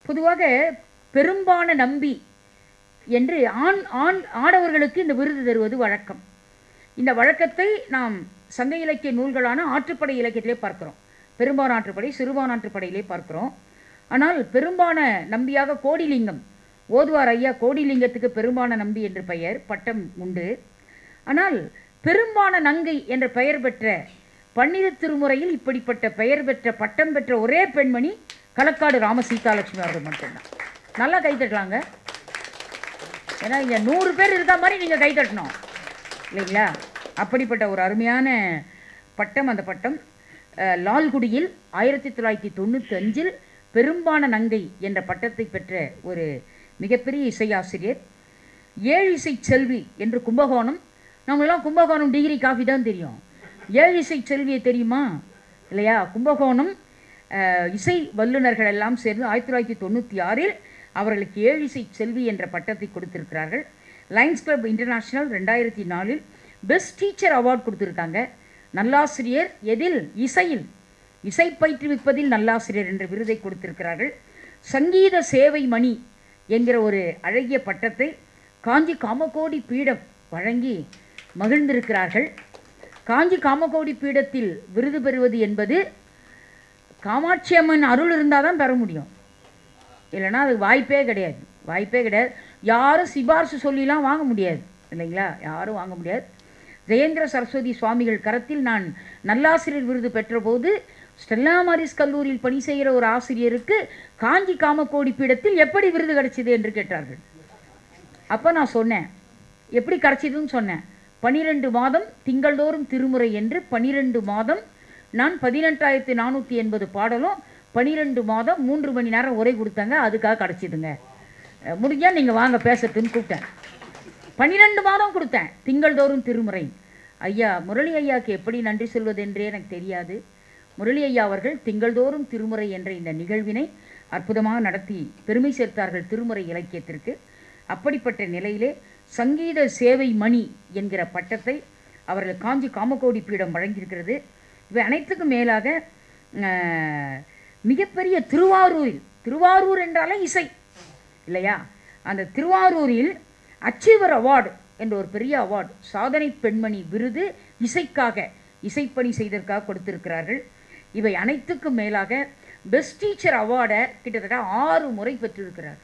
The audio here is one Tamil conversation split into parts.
பொதுவாக பெரும்பான நம்பி என்று ஆண் ஆண் ஆடவர்களுக்கு இந்த விருது தருவது வழக்கம் இந்த வழக்கத்தை நாம் சங்க இலக்கிய நூல்களான ஆற்றுப்படை இலக்கியத்திலே பார்க்கிறோம் பெரும்பான் ஆற்றுப்படை சிறுபான் ஆற்றுப்படையிலே பார்க்கிறோம் ஆனால் பெரும்பான நம்பியாக கோடிலிங்கம் ஓதுவார் ஐயா கோடிலிங்கத்துக்கு பெரும்பான நம்பி என்று பெயர் பட்டம் உண்டு ஆனால் பெரும்பான நங்கை என்ற பெயர் பெற்ற பன்னிரு திருமுறையில் இப்படிப்பட்ட பெயர் பெற்ற பட்டம் பெற்ற ஒரே பெண்மணி களக்காடு ராம சீதாலட்சுமி அவர்கள் மட்டும்தான் நல்லா கை தட்டலாங்க ஏன்னா இங்கே நூறு பேர் இருக்க மாதிரி நீங்கள் கை தட்டணும் இல்லைங்களா அப்படிப்பட்ட ஒரு அருமையான பட்டம் அந்த பட்டம் அஹ், லால்குடியில் ஆயிரத்தி தொள்ளாயிரத்தி தொண்ணூற்றி அஞ்சில் பெரும்பான நங்கை என்ற பட்டத்தை பெற்ற ஒரு மிகப்பெரிய இசையாசிரியர் ஏழு இசை செல்வி என்று கும்பகோணம் நம்மளாம் கும்பகோணம் டிகிரி காஃபி தான் தெரியும் ஏழு இசை செல்வியை தெரியுமா இல்லையா கும்பகோணம் அஹ், இசை வல்லுநர்கள் எல்லாம் சேர்ந்து ஆயிரத்தி தொள்ளாயிரத்தி தொண்ணூற்றி ஆறில் அவர்களுக்கு ஏழு இசை செல்வி என்ற பட்டத்தை கொடுத்திருக்கிறார்கள் லைன்ஸ் கிளப் இன்டர்நேஷனல் ரெண்டாயிரத்தி நாலில் பெஸ்ட் டீச்சர் அவார்ட் கொடுத்துருக்காங்க நல்லாசிரியர் எதில் இசையில் இசை பயிற்றுவிப்பதில் நல்லாசிரியர் என்ற விருதை கொடுத்திருக்கிறார்கள் சங்கீத சேவை மணி என்கிற ஒரு அழகிய பட்டத்தை காஞ்சி காமகோடி பீடம் வழங்கி மகிழ்ந்திருக்கிறார்கள் காஞ்சி காமகோடி பீடத்தில் விருது பெறுவது என்பது காமாட்சி அம்மன் அருள் இருந்தால் தான் பெற முடியும் இல்லைன்னா அது வாய்ப்பே கிடையாது வாய்ப்பே கிடையாது யாரும் சிபாரிசு சொல்லிலாம் வாங்க முடியாது இல்லைங்களா யாரும் வாங்க முடியாது ஜெயேந்திர சரஸ்வதி சுவாமிகள் கரத்தில் நான் நல்லாசிரியர் விருது பெற்றபோது ஸ்டெல்லா மாரிஸ் கல்லூரியில் பணி செய்கிற ஒரு ஆசிரியருக்கு காஞ்சி காமக்கோடி பீடத்தில் எப்படி விருது கிடைச்சது என்று கேட்டார்கள் அப்போ நான் சொன்னேன் எப்படி கிடைச்சதுன்னு சொன்னேன் பனிரெண்டு மாதம் திங்கள்தோறும் திருமுறை என்று பனிரெண்டு மாதம் நான் பதினெட்டாயிரத்தி நானூற்றி எண்பது பாடலும் பனிரெண்டு மாதம் மூன்று மணி நேரம் உரை கொடுத்தாங்க அதுக்காக கிடச்சிதுங்க முடிஞ்சால் நீங்கள் வாங்க பேசட்டுன்னு கூப்பிட்டேன் பன்னிரெண்டு மாதம் கொடுத்தேன் திங்கள்தோறும் திருமுறை ஐயா முரளி ஐயாவுக்கு எப்படி நன்றி சொல்வது என்றே எனக்கு தெரியாது முரளி ஐயா அவர்கள் திங்கள்தோறும் திருமுறை என்ற இந்த நிகழ்வினை அற்புதமாக நடத்தி பெருமை சேர்த்தார்கள் திருமுறை இலக்கியத்திற்கு அப்படிப்பட்ட நிலையிலே சங்கீத சேவை மணி என்கிற பட்டத்தை அவர்கள் காஞ்சி காமகோடி பீடம் வழங்கியிருக்கிறது இவை அனைத்துக்கும் மேலாக அஹ், மிகப்பெரிய திருவாரூரில் திருவாரூர் என்றாலே இசை இல்லையா அந்த திருவாரூரில் அச்சீவர் அவார்டு என்ற ஒரு பெரிய அவார்டு சாதனை பெண்மணி விருது இசைக்காக இசைப்பணி செய்ததற்காக கொடுத்திருக்கிறார்கள் இவை அனைத்துக்கும் மேலாக பெஸ்ட் டீச்சர் அவார்டை கிட்டத்தட்ட ஆறு முறை பெற்றிருக்கிறார்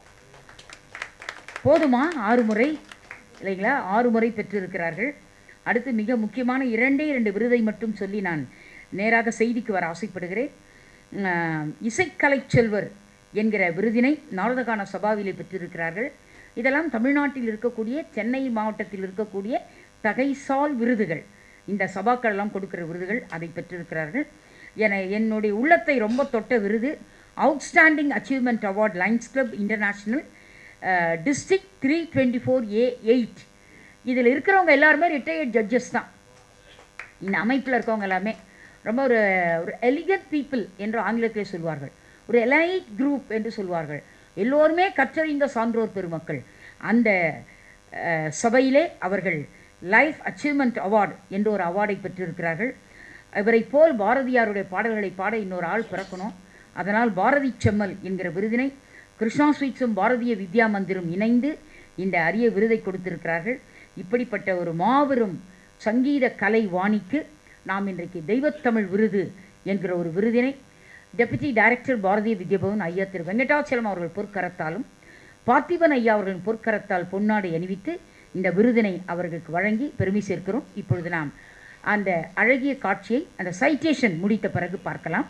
போதுமா ஆறு முறை இல்லைங்களா ஆறு முறை பெற்றிருக்கிறார்கள் அடுத்து மிக முக்கியமான இரண்டே இரண்டு விருதை மட்டும் சொல்லி நான் நேராக செய்திக்கு வர ஆசைப்படுகிறேன் அஹ், இசைக்கலைச் செல்வர் என்கிற விருதினை நாரதகான சபாவிலே பெற்றிருக்கிறார்கள் இதெல்லாம் தமிழ்நாட்டில் இருக்கக்கூடிய சென்னை மாவட்டத்தில் இருக்கக்கூடிய தகைசால் விருதுகள் இந்த சபாக்கள் எல்லாம் கொடுக்கிற விருதுகள் அதை பெற்றிருக்கிறார்கள் என என்னுடைய உள்ளத்தை ரொம்ப தொட்ட விருது outstanding achievement award lions club international district three twenty four A eight இதில் இருக்கிறவங்க எல்லாருமே ரிட்டையர்ட் ஜட்ஜஸ் தான் இந்த அமைப்பில் இருக்கவங்க எல்லாமே ரொம்ப ஒரு ஒரு எலிகன்ட் பீப்புள் என்று ஆங்கிலத்திலே சொல்வார்கள் ஒரு எலைட் குரூப் என்று சொல்வார்கள் எல்லோருமே கற்றறிந்த சான்றோர் பெருமக்கள் அந்த அஹ், சபையிலே அவர்கள் லைஃப் அச்சீவ்மெண்ட் அவார்டு என்ற ஒரு அவார்டை பெற்றிருக்கிறார்கள் இவரை போல் பாரதியாருடைய பாடல்களை பாட இன்னொரு ஆள் பிறக்கணும் அதனால் பாரதி செம்மல் என்கிற விருதினை கிருஷ்ணா ஸ்வீட்ஸும் பாரதிய வித்யா மந்திரும் இணைந்து இந்த அரிய விருதை கொடுத்திருக்கிறார்கள் இப்படிப்பட்ட ஒரு மாபெரும் சங்கீத கலை வாணிக்கு நாம் இன்றைக்கு தெய்வத்தமிழ் விருது என்கிற ஒரு விருதினை டெபுட்டி டைரக்டர் பாரதிய வித்யாபவன் ஐயா திரு வெங்கடாச்சலம் அவர்கள் பொற்கரத்தாலும் பார்த்திபன் ஐயா அவர்களின் பொற்கரத்தால் பொன்னாடை அணிவித்து இந்த விருதினை அவர்களுக்கு வழங்கி பெருமை சேர்க்கிறோம் இப்பொழுது நாம் அந்த அழகிய காட்சியை அந்த சைட்டேஷன் முடித்த பிறகு பார்க்கலாம்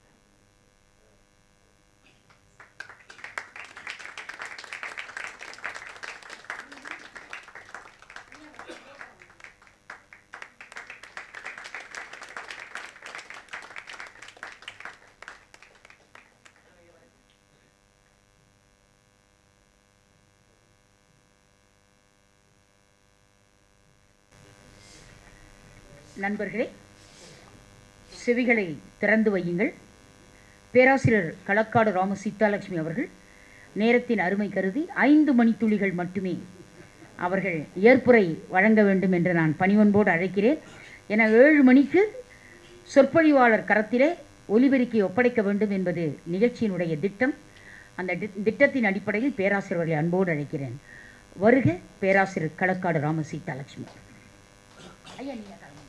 நண்பர்களே செவிகளை திறந்து வையுங்கள் பேராசிரியர் களக்காடு ராம சீதாலட்சுமி அவர்கள் நேரத்தின் அருமை கருதி ஐந்து மணித்துளிகள் மட்டுமே அவர்கள் ஏற்புரை வழங்க வேண்டும் என்று நான் பணிவன்போடு அழைக்கிறேன் என ஏழு மணிக்கு சொற்பொழிவாளர் கரத்திலே ஒலிபெருக்கி ஒப்படைக்க வேண்டும் என்பது நிகழ்ச்சியினுடைய திட்டம் அந்த தி- திட்டத்தின் அடிப்படையில் பேராசிரியர்களை அன்போடு அழைக்கிறேன் வருக பேராசிரியர் களக்காடு ராம சீதாலட்சுமி ஐயா நீங்க கிளம்புங்க.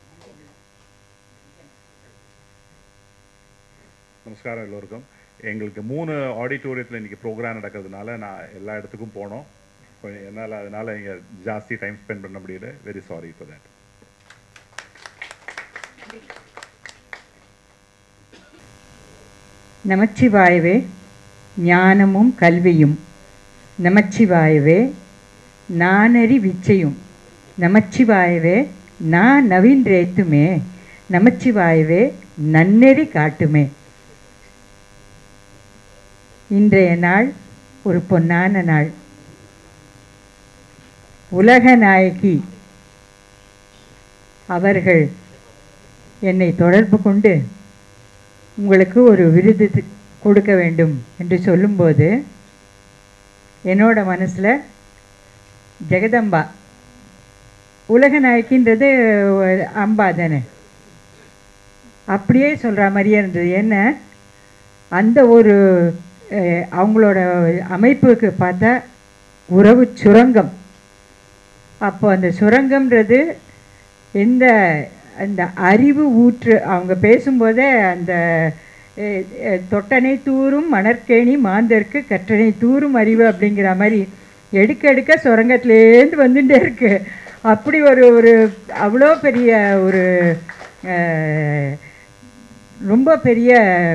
நமஸ்காரம் எல்லோருக்கும் எங்களுக்கு மூணு ஆடிட்டோரியத்தில் இன்றைக்கி ப்ரோக்ராம் நடக்கிறதுனால நான் எல்லா இடத்துக்கும் போனோம் கொஞ்சம் என்னால் அதனால் இங்கே ஜாஸ்தி டைம் ஸ்பெண்ட் பண்ண முடியல வெரி சாரி ஃபார் தட் நமச்சிவாயவே ஞானமும் கல்வியும் நமச்சிவாயவே நானறி விச்சையும் நமச்சிவாயவே நான் நவீன்றேத்துமே நமச்சிவாயவே நன்னெறி காட்டுமே இன்றைய நாள் ஒரு பொன்னான நாள் உலக நாயகி அவர்கள் என்னை தொடர்பு கொண்டு உங்களுக்கு ஒரு விருது தி- கொடுக்க வேண்டும் என்று சொல்லும்போது என்னோட மனசில் ஜெகதம்பா உலக நாயக்கின்றது ஒரு அம்பா தானே அப்படியே சொல்கிற மாதிரியே இருந்தது என்ன அந்த ஒரு அஹ், அவங்களோட அமைப்புக்கு பார்த்தா உறவு சுரங்கம் அப்போ அந்த சுரங்கம்ன்றது எந்த அந்த அறிவு ஊற்று அவங்க பேசும்போதே அந்த அஹ், அஹ், தொட்டனை தூரும் மணற்கேணி மாந்தருக்கு கற்றனை தூரும் அறிவு அப்படிங்கிற மாதிரி எடுக்க எடுக்க சுரங்கத்துலேருந்து வந்துட்டே இருக்கு அப்படி ஒரு ஒரு அவ்வளோ பெரிய ஒரு அஹ், ரொம்ப பெரிய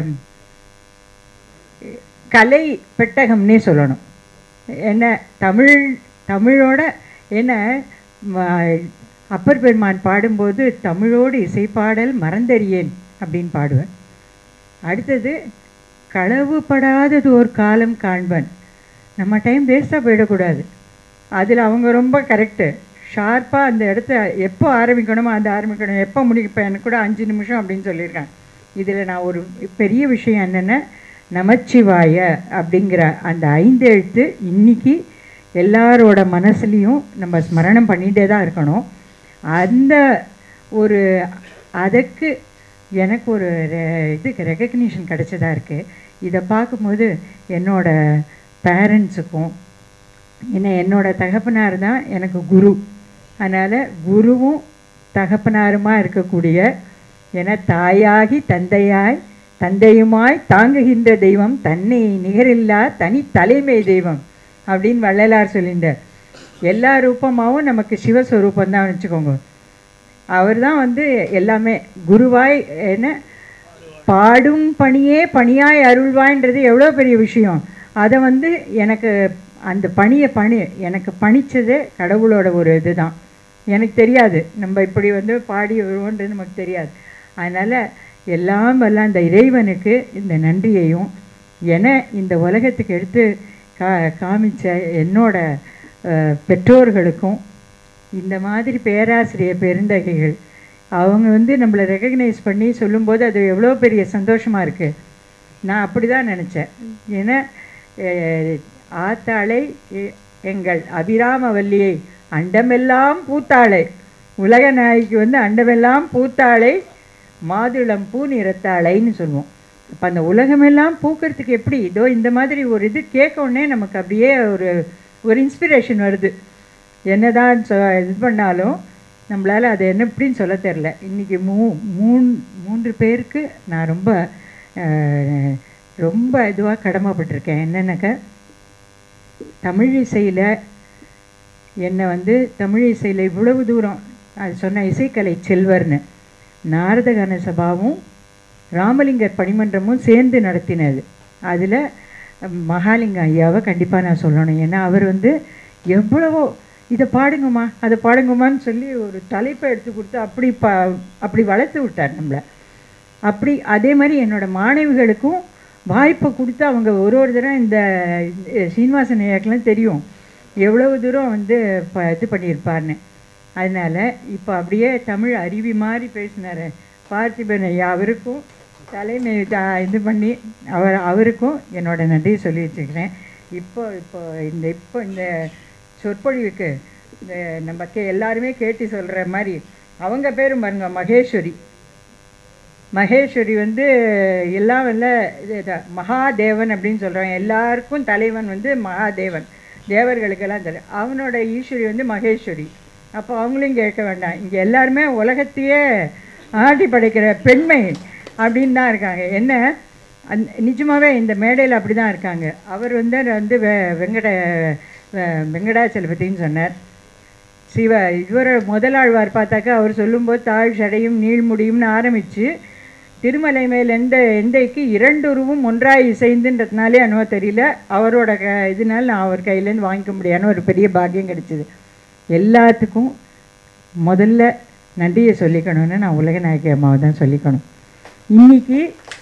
கலை பெட்டகம்னே சொல்லணும் என்ன தமிழ் தமிழோட என்ன ம- அப்பர் பெருமான் பாடும்போது தமிழோடு இசைப்பாடல் மறந்தறியேன் அப்படின்னு பாடுவேன் அடுத்தது களவுபடாதது ஒரு காலம் காண்பன் நம்ம டைம் வேஸ்ட்டாக போயிடக்கூடாது அதில் அவங்க ரொம்ப கரெக்டு ஷார்ப்பாக அந்த இடத்த எப்போ ஆரம்பிக்கணுமோ அந்த ஆரம்பிக்கணும் எப்போ முடிப்பேன் எனக்கு கூட அஞ்சு நிமிஷம் அப்படின்னு சொல்லியிருக்காங்க இதில் நான் ஒரு பெரிய விஷயம் என்னென்னா நமச்சிவாய அப்படிங்கிற அந்த ஐந்து எழுத்து இன்னைக்கு எல்லாரோட மனசுலேயும் நம்ம ஸ்மரணம் பண்ணிகிட்டே தான் இருக்கணும் அந்த ஒரு அதுக்கு எனக்கு ஒரு ரெ- இதுக்கு ரெகக்னிஷன் கிடைச்சதா இருக்குது இதை பார்க்கும்போது என்னோட பேரண்ட்ஸுக்கும் என்ன என்னோட தகப்பனார் தான் எனக்கு குரு அதனால் குருவும் தகப்பனாருமா இருக்கக்கூடிய என தாயாகி தந்தையாய் தந்தையுமாய் தாங்குகின்ற தெய்வம் தன்னை நிகரில்லா தனி தலைமை தெய்வம் அப்படின்னு வள்ளலார் சொல்லிட்டார் எல்லா ரூபமாகவும் நமக்கு சிவஸ்வரூபம் தான் வச்சுக்கோங்க அவர் தான் வந்து எல்லாமே குருவாய் என்ன பாடும் பணியே பணியாய் அருள்வாய்ன்றது எவ்வளோ பெரிய விஷயம் அதை வந்து எனக்கு அந்த பணியை பணி எனக்கு பணிச்சதே கடவுளோட ஒரு இதுதான் எனக்கு தெரியாது நம்ம இப்படி வந்து பாடி வருவோன்றது நமக்கு தெரியாது அதனால் எல்லாம் வல்ல அந்த இறைவனுக்கு இந்த நன்றியையும் என இந்த உலகத்துக்கு எடுத்து கா காமிச்ச என்னோட அஹ், பெற்றோர்களுக்கும் இந்த மாதிரி பேராசிரியர் பெருந்தகைகள் அவங்க வந்து நம்மளை ரெகக்னைஸ் பண்ணி சொல்லும்போது அது எவ்வளோ பெரிய சந்தோஷமாக இருக்குது நான் அப்படி தான் நினச்சேன் ஏன்னா அஹ், ஆத்தாளை எ- எங்கள் அபிராமவல்லியை அண்டமெல்லாம் பூத்தாளை உலக நாய்க்கு வந்து அண்டமெல்லாம் பூத்தாளை மாதுளம் பூ நிறத்தாளைன்னு சொல்லுவோம் அப்போ அந்த உலகமெல்லாம் பூக்கிறதுக்கு எப்படி இதோ இந்த மாதிரி ஒரு இது கேட்க உடனே நமக்கு அப்படியே ஒரு ஒரு இன்ஸ்பிரேஷன் வருது என்னதான் சொ இது பண்ணாலும் நம்மளால் அது என்ன எப்படின்னு சொல்ல தெரில இன்றைக்கி மூ மூணு மூன்று பேருக்கு நான் ரொம்ப அஹ், ரொம்ப இதுவாக கடமைப்பட்டிருக்கேன் என்னென்னாக்கா தமிழ் இசையில் என்னை வந்து தமிழ் இசையில் இவ்வளவு தூரம் அது சொன்ன இசைக்கலை செல்வர்னு நாரதகான சபாவும் ராமலிங்கர் பணிமன்றமும் சேர்ந்து நடத்தினது அதில் மகாலிங்க ஐயாவை கண்டிப்பாக நான் சொல்லணும் ஏன்னா அவர் வந்து எவ்வளவோ இதை பாடுங்கம்மா அதை பாடுங்கம்மான்னு சொல்லி ஒரு தலைப்பை எடுத்து கொடுத்து அப்படி பா அப்படி வளர்த்து விட்டார் நம்மளை அப்படி அதே மாதிரி என்னோட மாணவிகளுக்கும் வாய்ப்பை கொடுத்து அவங்க ஒரு ஒரு தடவை இந்த அஹ், சீனிவாசன் ஐயாக்கெல்லாம் தெரியும் எவ்வளவு தூரம் வந்து ப இது பண்ணியிருப்பார்னு அதனால் இப்போ அப்படியே தமிழ் அருவி மாதிரி பேசினார் பார்த்திபன் ஐயா அவருக்கும் தலைமை தா- இது பண்ணி அவர் அவருக்கும் என்னோட நன்றியை சொல்லி வச்சுக்கிறேன் இப்போ இப்போ இந்த இப்போ இந்த சொற்பொழிவுக்கு இந்த நம்ம கே எல்லாருமே கேட்டு சொல்கிற மாதிரி அவங்க பேரும் பாருங்க மகேஸ்வரி மகேஸ்வரி வந்து எல்லாம் வல்ல இது- இது மகாதேவன் அப்படின்னு சொல்கிறாங்க எல்லாருக்கும் தலைவன் வந்து மகாதேவன் தேவர்களுக்கெல்லாம் தலை அவனோட ஈஸ்வரி வந்து மகேஸ்வரி அப்போ அவங்களையும் கேட்க வேண்டாம் இங்கே எல்லாருமே உலகத்தையே ஆட்டி படைக்கிற பெண்மை அப்படின்னு தான் இருக்காங்க என்ன அந் நிஜமாகவே இந்த மேடையில் அப்படி தான் இருக்காங்க அவர் வந்து வந்து வெ வெங்கட வெ- வெங்கடாச்சலபதின்னு சொன்னார் சிவ இவர் முதலாழ்வார் பார்த்தாக்கா அவர் சொல்லும்போது தாழ் சடையும் நீள்முடியும்னு ஆரம்பித்து திருமலை மேல் எந்த எந்தைக்கு இரண்டு உருவும் ஒன்றாய் இசைந்துன்றதுனாலே அனுவ தெரியல அவரோட க இதனால நான் அவர் கையிலேருந்து வாங்கிக்க முடியாதுன்னு ஒரு பெரிய பாக்கியம் கிடைச்சிது எல்லாத்துக்கும் முதல்ல நன்றியை சொல்லிக்கணும்னு நான் உலகநாயகி அம்மாவை தான் சொல்லிக்கணும் இன்னைக்கு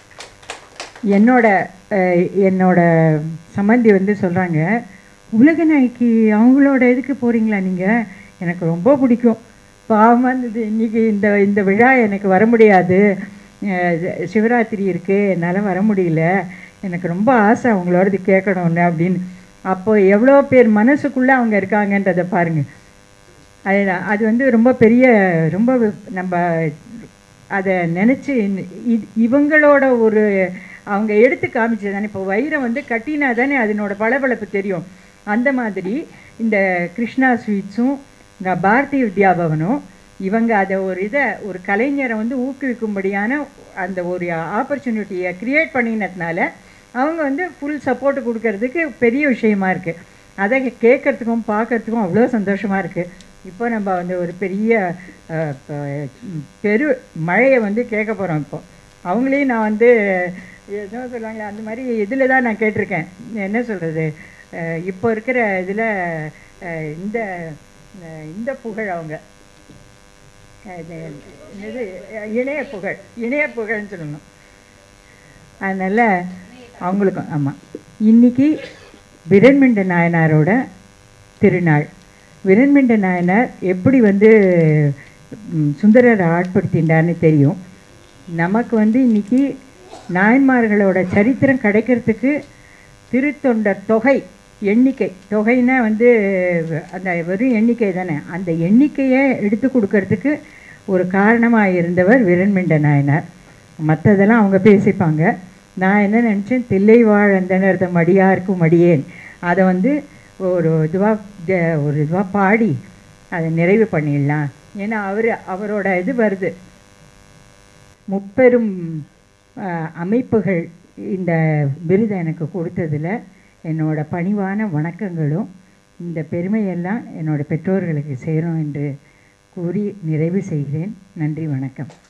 என்னோட அஹ், என்னோட சம்மந்தி வந்து சொல்கிறாங்க உலகநாயகி அவங்களோட இதுக்கு போகிறீங்களா நீங்கள் எனக்கு ரொம்ப பிடிக்கும் பாவமாக இருந்தது இன்றைக்கி இந்த இந்த விழா எனக்கு வர முடியாது அஹ், சிவராத்திரி இருக்குது என்னால் வர முடியல எனக்கு ரொம்ப ஆசை அவங்களோடது கேட்கணுன்னு அப்படின்னு அப்போ எவ்வளோ பேர் மனசுக்குள்ளே அவங்க இருக்காங்கன்றதை பாருங்கள் அது அது வந்து ரொம்ப பெரிய ரொம்ப நம்ம அதை நினச்சி இவங்களோட ஒரு அவங்க எடுத்து காமிச்சது தானே இப்போ வைரம் வந்து கட்டினா தானே அதனோட பளபளப்பு தெரியும் அந்த மாதிரி இந்த கிருஷ்ணா ஸ்வீட்ஸும் இந்த பாரதி வித்யா பவனும் இவங்க அதை ஒரு இதை ஒரு கலைஞரை வந்து ஊக்குவிக்கும்படியான அந்த ஒரு ஆப்பர்ச்சுனிட்டியை க்ரியேட் பண்ணினதுனால அவங்க வந்து ஃபுல் சப்போர்ட் கொடுக்கறதுக்கு பெரிய விஷயமா இருக்குது அதை கேட்கறதுக்கும் பார்க்கறதுக்கும் அவ்வளோ சந்தோஷமாக இருக்குது இப்போ நம்ம வந்து ஒரு பெரிய அஹ், ப- பெரு மழையை வந்து கேட்க போகிறோம் இப்போ அவங்களையும் நான் வந்து என்ன சொல்லுவாங்களே அந்த மாதிரி இதில் தான் நான் கேட்டிருக்கேன் என்ன சொல்கிறது இப்போ இருக்கிற இதில் இந்த அஹ், இந்த புகழ் அவங்க இது இது இணைய புகழ் இணைய புகழ்னு சொல்லணும் அதனால் அவங்களுக்கும் ஆமாம் இன்னைக்கு விரண்மிண்ட நாயனாரோட திருநாள் விரண்மிண்ட நாயனார் எப்படி வந்து ம், சுந்தரரை ஆட்படுத்தின்றார்னு தெரியும் நமக்கு வந்து இன்னைக்கு நாயன்மார்களோட சரித்திரம் கிடைக்கிறதுக்கு திருத்தொண்டர் தொகை எண்ணிக்கை தொகைன்னா வந்து அந்த வெறும் எண்ணிக்கை தானே அந்த எண்ணிக்கையை எடுத்து கொடுக்கறதுக்கு ஒரு காரணமாக இருந்தவர் விரண்மிண்ட நாயனார் மற்றதெல்லாம் அவங்க பேசிப்பாங்க நான் என்ன நினச்சேன் தில்லை வாழ் அந்தனர்த மடியார்க்கும் மடியேன் அதை வந்து ஒரு இதுவாக ஒரு இதுவாக பாடி அதை நிறைவு பண்ணிடலாம் ஏன்னா அவர் அவரோட இது வருது முப்பெரும் அஹ், அமைப்புகள் இந்த விருதை எனக்கு கொடுத்ததில் என்னோட பணிவான வணக்கங்களும் இந்த பெருமையெல்லாம் என்னோட பெற்றோர்களுக்கு சேரும் என்று கூறி நிறைவு செய்கிறேன் நன்றி வணக்கம்